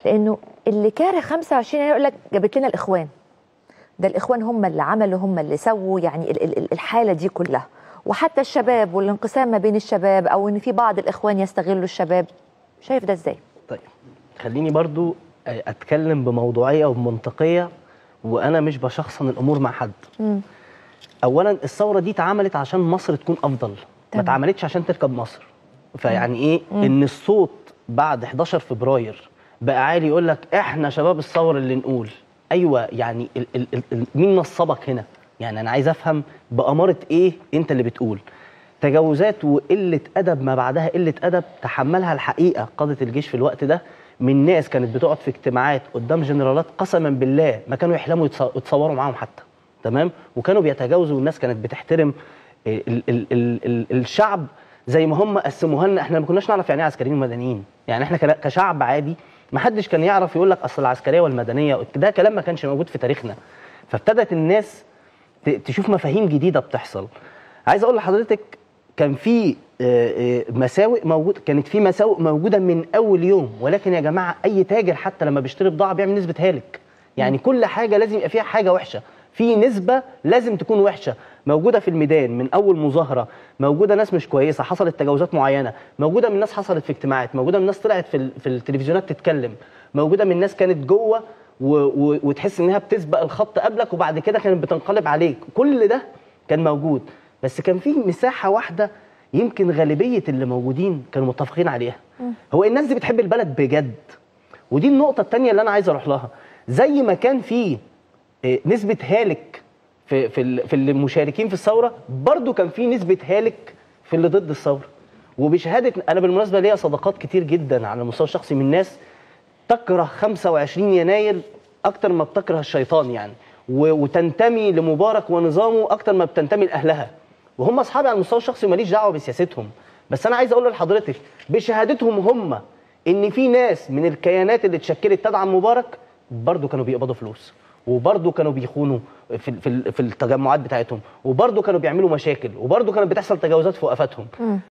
لانه اللي كاره 25 يناير يقول لك جابت لنا الاخوان ده الاخوان هم اللي عملوا هم اللي سووا يعني ال- ال- ال- الحاله دي كلها وحتى الشباب والانقسام ما بين الشباب او ان في بعض الاخوان يستغلوا الشباب شايف ده ازاي طيب خليني برضو اتكلم بموضوعيه وبمنطقيه وانا مش بشخصن الامور مع حد مم. اولا الثوره دي اتعملت عشان مصر تكون افضل ما تمام. اتعملتش عشان تركب مصر فيعني ايه ان الصوت بعد 11 فبراير بقى عالي يقول لك احنا شباب الثوره اللي نقول ايوه يعني ال ال ال ال مين نصبك هنا يعني انا عايز افهم باماره ايه انت اللي بتقول تجاوزات وقله ادب ما بعدها قله ادب تحملها الحقيقه قاده الجيش في الوقت ده من ناس كانت بتقعد في اجتماعات قدام جنرالات قسما بالله ما كانوا يحلموا يتص- يتصوروا معاهم حتى تمام وكانوا بيتجاوزوا والناس كانت بتحترم ال ال ال ال ال الشعب زي ما هم قسموها لنا احنا ما كناش نعرف يعني ايه عسكريين ومدنيين يعني احنا كلا- كشعب عادي ما حدش كان يعرف يقول لك اصل العسكريه والمدنيه ده كلام ما كانش موجود في تاريخنا فابتدت الناس ت- تشوف مفاهيم جديده بتحصل عايز اقول لحضرتك كان في آه، آه، مساوئ موجود كانت في مساوئ موجوده من اول يوم ولكن يا جماعه اي تاجر حتى لما بيشتري بضاعه بيعمل نسبه هالك يعني كل حاجه لازم يبقى فيها حاجه وحشه في نسبه لازم تكون وحشه موجوده في الميدان من اول مظاهره موجوده ناس مش كويسه حصلت تجاوزات معينه موجوده من ناس حصلت في اجتماعات موجوده من ناس طلعت في, ال- في التلفزيونات تتكلم موجوده من ناس كانت جوه و... و... وتحس انها بتسبق الخط قبلك وبعد كده كانت بتنقلب عليك كل ده كان موجود بس كان في مساحه واحده يمكن غالبيه اللي موجودين كانوا متفقين عليها هو الناس دي بتحب البلد بجد ودي النقطه الثانيه اللي انا عايز اروح لها زي ما كان في إيه، نسبه هالك في في ال- في المشاركين في الثوره برضو كان في نسبه هالك في اللي ضد الثوره وبشهاده انا بالمناسبه ليا صداقات كتير جدا على المستوى الشخصي من ناس تكره 25 يناير اكتر ما بتكره الشيطان يعني و- وتنتمي لمبارك ونظامه اكتر ما بتنتمي لاهلها وهم اصحابي على المستوى الشخصي وماليش دعوه بسياستهم بس انا عايز اقول لحضرتك بشهادتهم هم ان في ناس من الكيانات اللي اتشكلت تدعم مبارك برضه كانوا بيقبضوا فلوس وبرضه كانوا بيخونوا في في في التجمعات بتاعتهم وبرضه كانوا بيعملوا مشاكل وبرضه كانت بتحصل تجاوزات في وقفاتهم